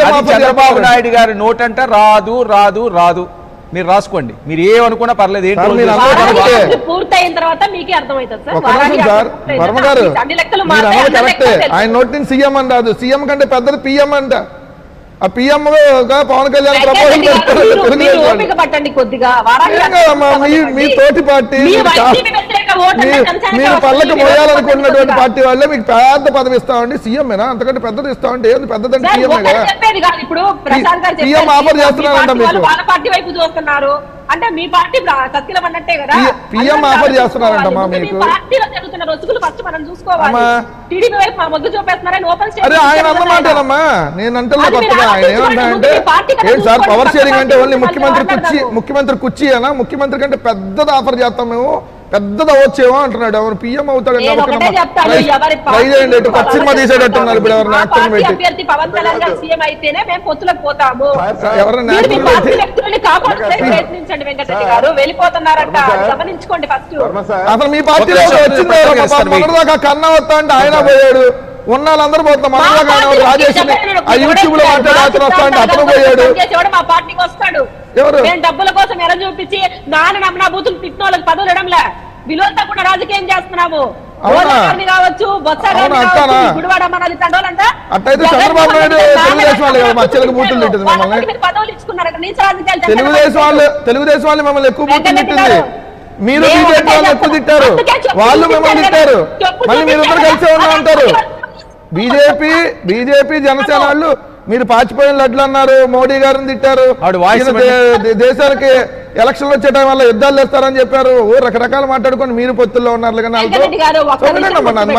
CM అది offer Chandrababu చేస్తున్నారు. నాయుడు గారి నోట్ అంట రాదు రాదు రాదు మీరు రాసుకోండి మీరు ఏమనుకున్నా పర్లేదు ఏంటి సార్, రోజు మీరు చేసుకోండి. అన్నది వారాహి కరెక్టే. యాత్ర పూర్తయిన తర్వాత మీకే అర్థమవుతుంది సార్ ఒక వారాహి నిమిషం యాత్ర సార్ పూర్తయిన వర్మ తర్వాత గారు అన్ని లెక్కలు మీరు మారుతాయి, అన్నది అన్ని కరెక్టే లెక్కలు తెలుసు. ఆయన నోటి నుంచి సీఎం అని రాదు సీఎం కంటే పెద్దది పిఎం అంట ఆ పిఎం పవన్ కళ్యాణ్ ప్రపోజల్ వెంకటరెడ్డి గారు, పెడతారు మీరు- మీరు తెలుగుదేశం ఓపిక పట్టండి కొద్దిగా వారాహి ఏం యాత్ర కాదమ్మా, మీ పూర్తవనివ్వండి. మీ తోటి పార్టీ మీ మీరు కా- వైసీపీ వ్యతిరేక ఓటు అంటే మీరు- జనసేనకే మీరు వస్తుంది. పళ్ళకి మీరు మోయాలనుకున్నటువంటి కొద్దిగా. పార్టీ వాళ్ళే మీకు పెద్ద పదవి ఇస్తామండి సీఎంఏనా అంతకంటే పెద్దది ఇస్తామంటే ఏంది పెద్దదంటే సార్, సీఎంఏ ఒకరు కదా చెప్పేది కాదు ఇప్పుడు ప్రసాద్ గారు సీఎం చెప్పారు, ఆఫర్ మీ చేస్తున్నారంట పార్టీ వాళ్ళు మీకు. వాళ్ళ పార్టీ వైపు చూస్తున్నారు అంటే మీ పార్టీ సత్యలం అన్నట్టే కదా పి- పిఎం అందరూ ఆఫర్ చాలా చేస్తున్నారంటమ్మా చూసుకోవాలి. ముందు మీకు. మీ పార్టీలో జరుగుతున్న రసుగులు ఫస్ట్ మనం చూసుకోవాలి అమ్మా. టీడీపీ వైపు మా మొగ్గు చూపేస్తున్నారని ఓపెన్ అరే ఆయన అన్నమాటేనమ్మా నేను అంటే అది మీరు కొత్తగా ఆయన ఆలోచించుకోండి. ఏమన్నా ముందు అంటే మీ పార్టీ కదా ఏంటి సార్ చూసుకోండి. పవర్ షేరింగ్ అంటే ఓన్లీ పక్కన ముఖ్యమంత్రి పార్టీ కుర్చీ మాట్లాడదాము. ముఖ్యమంత్రి కుర్చీ అనా ముఖ్యమంత్రి కంటే పెద్దది ఆఫర్ చేస్తాం మేము పెద్దది అవ్వచ్చేమో అంటున్నాడు ఎవరు పిఎం అవుతాడు నేను ఒకటే చెప్తాను ఎవరి ట్రై చేయండి ఇటు కొత్త సినిమా తీసేటట్టున్నారు ఇప్పుడు ఎవరిని మా యాక్టర్ పార్టీ పెట్టి అభ్యర్థి పవన్ కళ్యాణ్ గారు సీఎం అయితేనే మేము పొత్తులకు పోతాము ఎవరైనా మీరు మీ యాక్టర్ పార్టీ పెట్టి వ్యక్తులని కాపాడుకోవడానికి ప్రయత్నించండి వెంకటరెడ్డి గారు వెళ్ళిపోతున్నారంట అది గమనించుకోండి ఫస్ట్ వర్మ సార్ అసలు మీ పార్టీలో ఒక నిమిషం, వచ్చింది ప్రసాద్ ఎవరో గారు పాపం వెయిట్. మొన్నటిదాకా కన్నా వస్తా అంటే ఆయన పోయాడు ఉన్న వాళ్ళందరూ పోతాం మా మొన్నటిదాకా ఆయన పార్టీలో రాజేష్ చెప్పండి, ఆ యూట్యూబ్ లో ఎవడో మాట్లాడే మా అతను వస్తా అంటే అతను సిద్ధాంతాలు పోయాడు పనిచేసేవాడు మా పార్టీకి వస్తాడు ఎవరు? నేను డబ్బుల కోసం ఎర చూపించి నాన్న నమ్మిన బూతులు తిట్టిన వాళ్ళకి పదవులు ఇవ్వడంలే విలువలతో కూడా రాజకీయం చేస్తున్నాము అవునా? రోజా గారిని కావచ్చు బొత్స గారిని అవునా, కావచ్చు అంటారా? ఈ గుడివాడ అమ్మనాలు తండోలంట అట్టయితే చంద్రబాబు నాయుడు తెలుగుదేశం వాళ్ళే కదా, మా చెల్లెకి బూతులు తిట్టింది మమ్మల్ని. వాళ్ళకి మీరు పదవులు ఇచ్చుకున్నారట నీచ రాజకీయాలు చేస్తారు. తెలుగుదేశం వాళ్ళు తెలుగుదేశం వాళ్ళు మిమ్మల్ని ఎక్కువ బూతులు వెంకటరెడ్డి తిట్టింది గారు, మీరు మేము బీజేపీ ఒకటే వాళ్ళు ఎక్కువ చెప్తాం. తిట్టారు అందుకే చెప్పు వాళ్ళు మిమ్మల్ని చూపించారు తిట్టారు చెప్పు మళ్ళీ మీరిద్దరు చూపించారు. కలిసే ఉన్నా అంటారు అదే బీజేపీ బీజేపీ జనసేన వాళ్ళు మీరు పాచిపోయిన లడ్లు అన్నారు మోడీ గారిని తిట్టారు ఆవిడ వాయిస్ ఈయన దే- దే- దేశానికి ఎలక్షన్లు వచ్చే టైం వల్ల యుద్ధాలు చేస్తారని చెప్పారు ఓ రకరకాలు మాట్లాడుకొని మీరు పొత్తుల్లో ఉన్నారు కానీ వాళ్ళతో. వెంకటరెడ్డి గారు ఒక్క చూడండి నిమిషం అమ్మా, నన్ను